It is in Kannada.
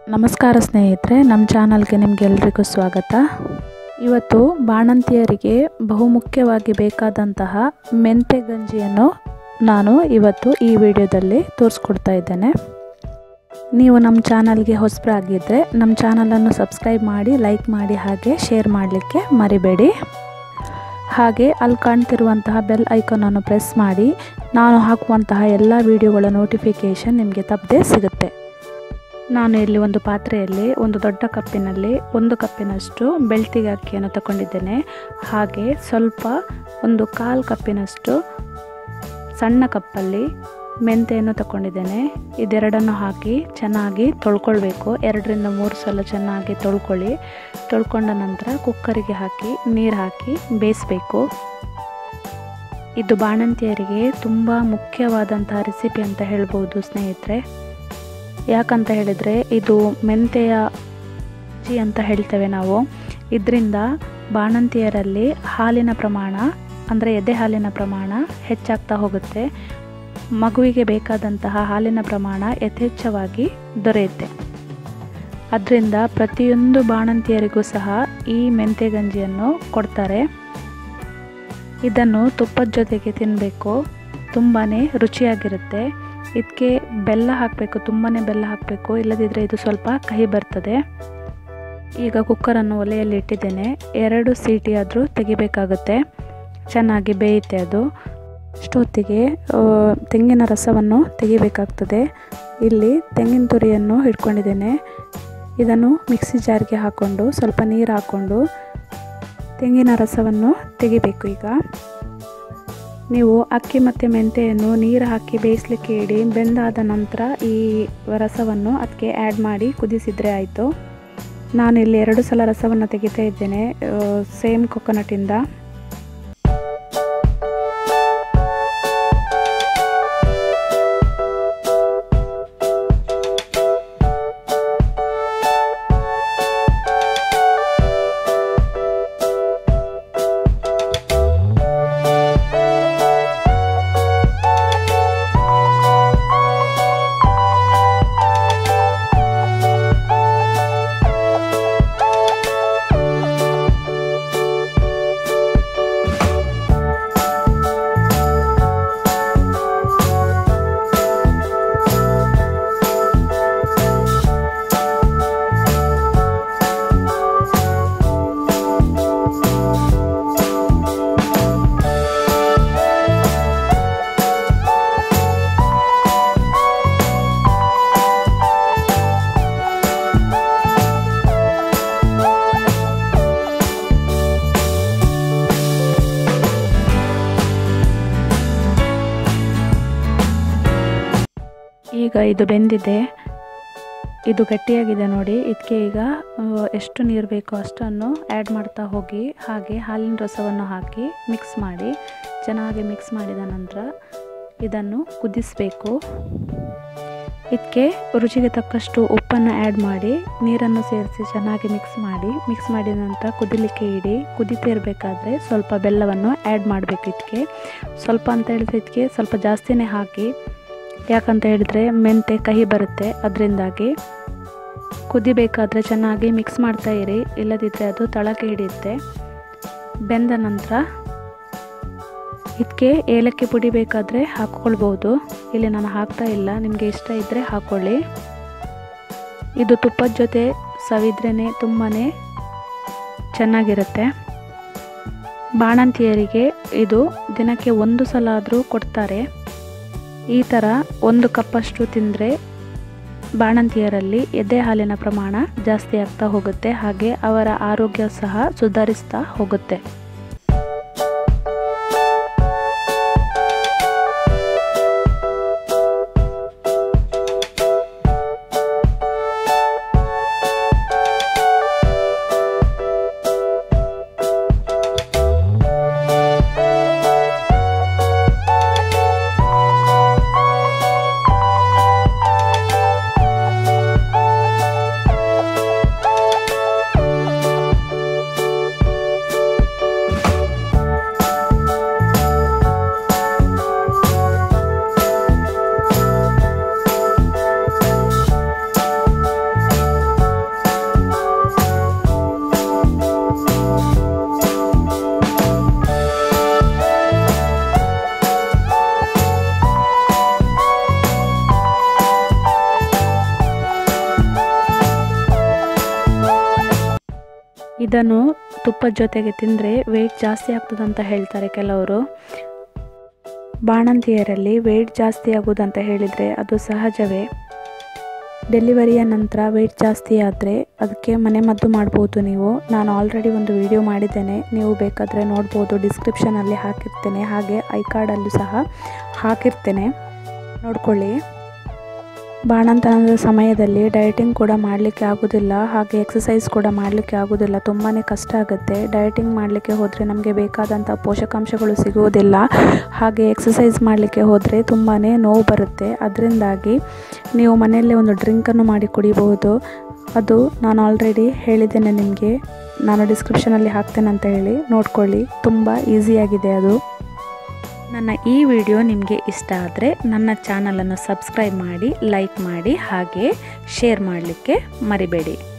ನಮಸ್ಕಾರ ಸ್ನೇಹಿತರೆ ನಮ್ಮ ಚಾನಲ್ಗೆ ನಿಮಗೆಲ್ರಿಗೂ ಸ್ವಾಗತ ಇವತ್ತು ಬಾಣಂತಿಯರಿಗೆ ಬಹುಮುಖ್ಯವಾಗಿ ಬೇಕಾದಂತಹ ಮೆಂತೆ ಗಂಜಿಯನ್ನು ನಾನು ಇವತ್ತು ಈ ವಿಡಿಯೋದಲ್ಲಿ ತೋರಿಸ್ಕೊಡ್ತಾ ಇದ್ದೇನೆ ನೀವು ನಮ್ಮ ಚಾನಲ್ಗೆ ಹೊಸಬರಾಗಿದ್ದರೆ ನಮ್ಮ ಚಾನಲನ್ನು ಸಬ್ಸ್ಕ್ರೈಬ್ ಮಾಡಿ ಲೈಕ್ ಮಾಡಿ ಹಾಗೆ ಶೇರ್ ಮಾಡಲಿಕ್ಕೆ ಮರಿಬೇಡಿ ಹಾಗೆ ಅಲ್ಲಿ ಕಾಣ್ತಿರುವಂತಹ ಬೆಲ್ ಐಕಾನನ್ನು ಪ್ರೆಸ್ ಮಾಡಿ ನಾನು ಹಾಕುವಂತಹ ಎಲ್ಲ ವಿಡಿಯೋಗಳ ನೋಟಿಫಿಕೇಷನ್ ನಿಮಗೆ ತಪ್ಪದೆ ಸಿಗುತ್ತೆ ನಾನು ಇಲ್ಲಿ ಒಂದು ಪಾತ್ರೆಯಲ್ಲಿ ಒಂದು ದೊಡ್ಡ ಕಪ್ಪಿನಲ್ಲಿ ಒಂದು ಕಪ್ಪಿನಷ್ಟು ಬೆಳ್ತಿಗೆ ಅಕ್ಕಿಯನ್ನು ತಗೊಂಡಿದ್ದೇನೆ ಹಾಗೆ ಸ್ವಲ್ಪ ಒಂದು ಕಾಲು ಕಪ್ಪಿನಷ್ಟು ಸಣ್ಣ ಕಪ್ಪಲ್ಲಿ ಮೆಂತೆಯನ್ನು ತಗೊಂಡಿದ್ದೇನೆ ಇದೆರಡನ್ನು ಹಾಕಿ ಚೆನ್ನಾಗಿ ತೊಳ್ಕೊಳ್ಬೇಕು ಎರಡರಿಂದ ಮೂರು ಸಲ ಚೆನ್ನಾಗಿ ತೊಳ್ಕೊಳ್ಳಿ ತೊಳ್ಕೊಂಡ ನಂತರ ಕುಕ್ಕರಿಗೆ ಹಾಕಿ ನೀರು ಹಾಕಿ ಬೇಯಿಸಬೇಕು ಇದು ಬಾಣಂತಿಯರಿಗೆ ತುಂಬ ಮುಖ್ಯವಾದಂತಹ ರೆಸಿಪಿ ಅಂತ ಹೇಳ್ಬೋದು ಸ್ನೇಹಿತರೆ ಯಾಕಂತ ಹೇಳಿದರೆ ಇದು ಮೆಂತೆಯ ಜಿ ಅಂತ ಹೇಳ್ತೇವೆ ನಾವು ಇದರಿಂದ ಬಾಣಂತಿಯರಲ್ಲಿ ಹಾಲಿನ ಪ್ರಮಾಣ ಅಂದರೆ ಎದೆ ಹಾಲಿನ ಪ್ರಮಾಣ ಹೆಚ್ಚಾಗ್ತಾ ಹೋಗುತ್ತೆ ಮಗುವಿಗೆ ಬೇಕಾದಂತಹ ಹಾಲಿನ ಪ್ರಮಾಣ ಯಥೇಚ್ಛವಾಗಿ ದೊರೆಯುತ್ತೆ ಅದರಿಂದ ಪ್ರತಿಯೊಂದು ಬಾಣಂತಿಯರಿಗೂ ಸಹ ಈ ಮೆಂತೆ ಗಂಜಿಯನ್ನು ಕೊಡ್ತಾರೆ ಇದನ್ನು ತುಪ್ಪದ ಜೊತೆಗೆ ತಿನ್ನಬೇಕು ತುಂಬಾ ರುಚಿಯಾಗಿರುತ್ತೆ ಇದಕ್ಕೆ ಬೆಲ್ಲ ಹಾಕಬೇಕು ತುಂಬಾ ಬೆಲ್ಲ ಹಾಕಬೇಕು ಇಲ್ಲದಿದ್ದರೆ ಇದು ಸ್ವಲ್ಪ ಕಹಿ ಬರ್ತದೆ ಈಗ ಕುಕ್ಕರನ್ನು ಒಲೆಯಲ್ಲಿ ಇಟ್ಟಿದ್ದೇನೆ ಎರಡು ಸೀಟಿ ಆದರೂ ತೆಗಿಬೇಕಾಗುತ್ತೆ ಚೆನ್ನಾಗಿ ಬೇಯುತ್ತೆ ಅದು ಅಷ್ಟೊತ್ತಿಗೆ ತೆಂಗಿನ ರಸವನ್ನು ತೆಗಿಬೇಕಾಗ್ತದೆ ಇಲ್ಲಿ ತೆಂಗಿನ ತುರಿಯನ್ನು ಇಟ್ಕೊಂಡಿದ್ದೇನೆ ಇದನ್ನು ಮಿಕ್ಸಿ ಜಾರ್ಗೆ ಹಾಕ್ಕೊಂಡು ಸ್ವಲ್ಪ ನೀರು ಹಾಕ್ಕೊಂಡು ತೆಂಗಿನ ರಸವನ್ನು ತೆಗಿಬೇಕು ಈಗ ನೀವು ಅಕ್ಕಿ ಮತ್ತು ಮೆಂತೆಯನ್ನು ನೀರು ಹಾಕಿ ಬೇಯಿಸ್ಲಿಕ್ಕೆ ಇಡಿ ಬೆಂದಾದ ನಂತರ ಈ ರಸವನ್ನು ಅದಕ್ಕೆ ಆ್ಯಡ್ ಮಾಡಿ ಕುದಿಸಿದರೆ ಆಯಿತು ನಾನು ಇಲ್ಲಿ ಎರಡು ಸಲ ರಸವನ್ನು ತೆಗಿತಾ ಇದ್ದೇನೆ ಸೇಮ್ ಕೊಕೊನಟಿಂದ ಈಗ ಇದು ಬೆಂದಿದೆ ಇದು ಗಟ್ಟಿಯಾಗಿದೆ ನೋಡಿ ಇದಕ್ಕೆ ಈಗ ಎಷ್ಟು ನೀರು ಬೇಕೋ ಅಷ್ಟನ್ನು ಆ್ಯಡ್ ಮಾಡ್ತಾ ಹೋಗಿ ಹಾಗೆ ಹಾಲಿನ ರಸವನ್ನು ಹಾಕಿ ಮಿಕ್ಸ್ ಮಾಡಿ ಚೆನ್ನಾಗಿ ಮಿಕ್ಸ್ ಮಾಡಿದ ನಂತರ ಇದನ್ನು ಕುದಿಸಬೇಕು ಇದಕ್ಕೆ ರುಚಿಗೆ ತಕ್ಕಷ್ಟು ಉಪ್ಪನ್ನು ಆ್ಯಡ್ ಮಾಡಿ ನೀರನ್ನು ಸೇರಿಸಿ ಚೆನ್ನಾಗಿ ಮಿಕ್ಸ್ ಮಾಡಿ ಮಿಕ್ಸ್ ಮಾಡಿದ ನಂತರ ಕುದಿಲಿಕ್ಕೆ ಇಡಿ ಕುದಿತಾ ಇರಬೇಕಾದ್ರೆ ಸ್ವಲ್ಪ ಬೆಲ್ಲವನ್ನು ಆ್ಯಡ್ ಮಾಡಬೇಕು ಇದಕ್ಕೆ ಸ್ವಲ್ಪ ಅಂತ ಹೇಳಿದ್ರೆ ಇದಕ್ಕೆ ಸ್ವಲ್ಪ ಜಾಸ್ತಿನೇ ಹಾಕಿ ಯಾಕಂತ ಹೇಳಿದರೆ ಮೆಂತೆ ಕಹಿ ಬರುತ್ತೆ ಅದರಿಂದಾಗಿ ಕುದಿಬೇಕಾದ್ರೆ ಚೆನ್ನಾಗಿ ಮಿಕ್ಸ್ ಮಾಡ್ತಾ ಇರಿ ಇಲ್ಲದಿದ್ದರೆ ಅದು ತಳಕ್ಕೆ ಹಿಡಿಯುತ್ತೆ ಬೆಂದ ನಂತರ ಇದಕ್ಕೆ ಏಲಕ್ಕಿ ಪುಡಿ ಬೇಕಾದರೆ ಹಾಕ್ಕೊಳ್ಬೋದು ಇಲ್ಲಿ ನಾನು ಹಾಕ್ತಾ ಇಲ್ಲ ನಿಮಗೆ ಇಷ್ಟ ಇದ್ದರೆ ಹಾಕ್ಕೊಳ್ಳಿ ಇದು ತುಪ್ಪದ ಜೊತೆ ಸವಿದ್ರೇ ತುಂಬಾ ಚೆನ್ನಾಗಿರುತ್ತೆ ಬಾಣಂತಿಯರಿಗೆ ಇದು ದಿನಕ್ಕೆ ಒಂದು ಸಲ ಆದರೂ ಕೊಡ್ತಾರೆ ಈ ಥರ ಒಂದು ಕಪ್ಪಷ್ಟು ತಿಂದರೆ ಬಾಣಂತಿಯರಲ್ಲಿ ಎದೆ ಹಾಲಿನ ಪ್ರಮಾಣ ಜಾಸ್ತಿ ಆಗ್ತಾ ಹೋಗುತ್ತೆ ಹಾಗೆ ಅವರ ಆರೋಗ್ಯ ಸಹ ಸುಧಾರಿಸ್ತಾ ಹೋಗುತ್ತೆ ಇದನ್ನು ತುಪ್ಪದ ಜೊತೆಗೆ ತಿಂದರೆ ವೆಯ್ಟ್ ಜಾಸ್ತಿ ಆಗ್ತದಂತ ಹೇಳ್ತಾರೆ ಕೆಲವರು ಬಾಣಂತಿಯರಲ್ಲಿ ವೆಯ್ಟ್ ಜಾಸ್ತಿ ಆಗೋದಂತ ಹೇಳಿದರೆ ಅದು ಸಹಜವೇ ಡೆಲಿವರಿಯ ನಂತರ ವೆಯ್ಟ್ ಜಾಸ್ತಿ ಆದರೆ ಅದಕ್ಕೆ ಮನೆ ಮದ್ದು ಮಾಡ್ಬೋದು ನೀವು ನಾನು ಆಲ್ರೆಡಿ ಒಂದು ವಿಡಿಯೋ ಮಾಡಿದ್ದೇನೆ ನೀವು ಬೇಕಾದರೆ ನೋಡ್ಬೋದು ಡಿಸ್ಕ್ರಿಪ್ಷನಲ್ಲಿ ಹಾಕಿರ್ತೇನೆ ಹಾಗೆ ಐ ಕಾರ್ಡಲ್ಲೂ ಸಹ ಹಾಕಿರ್ತೇನೆ ನೋಡ್ಕೊಳ್ಳಿ ಬಾಣಂತನದ ಸಮಯದಲ್ಲಿ ಡಯಟಿಂಗ್ ಕೂಡ ಮಾಡಲಿಕ್ಕೆ ಆಗೋದಿಲ್ಲ ಹಾಗೆ ಎಕ್ಸಸೈಸ್ ಕೂಡ ಮಾಡಲಿಕ್ಕೆ ಆಗೋದಿಲ್ಲ ತುಂಬಾ ಕಷ್ಟ ಆಗುತ್ತೆ ಡಯಟಿಂಗ್ ಮಾಡಲಿಕ್ಕೆ ಹೋದರೆ ನಮಗೆ ಬೇಕಾದಂಥ ಪೋಷಕಾಂಶಗಳು ಸಿಗುವುದಿಲ್ಲ ಹಾಗೆ ಎಕ್ಸಸೈಸ್ ಮಾಡಲಿಕ್ಕೆ ಹೋದರೆ ತುಂಬಾ ನೋವು ಬರುತ್ತೆ ಅದರಿಂದಾಗಿ ನೀವು ಮನೆಯಲ್ಲೇ ಒಂದು ಡ್ರಿಂಕನ್ನು ಮಾಡಿ ಕುಡಿಬಹುದು ಅದು ನಾನು ಆಲ್ರೆಡಿ ಹೇಳಿದ್ದೇನೆ ನಿಮಗೆ ನಾನು ಡಿಸ್ಕ್ರಿಪ್ಷನಲ್ಲಿ ಹಾಕ್ತೇನೆ ಅಂತ ಹೇಳಿ ನೋಡ್ಕೊಳ್ಳಿ ತುಂಬ ಈಸಿಯಾಗಿದೆ ಅದು ನನ್ನ ಈ ವಿಡಿಯೋ ನಿಮಗೆ ಇಷ್ಟ ಆದರೆ ನನ್ನ ಚಾನಲನ್ನು ಸಬ್ಸ್ಕ್ರೈಬ್ ಮಾಡಿ ಲೈಕ್ ಮಾಡಿ ಹಾಗೆ ಶೇರ್ ಮಾಡಲಿಕ್ಕೆ ಮರಿಬೇಡಿ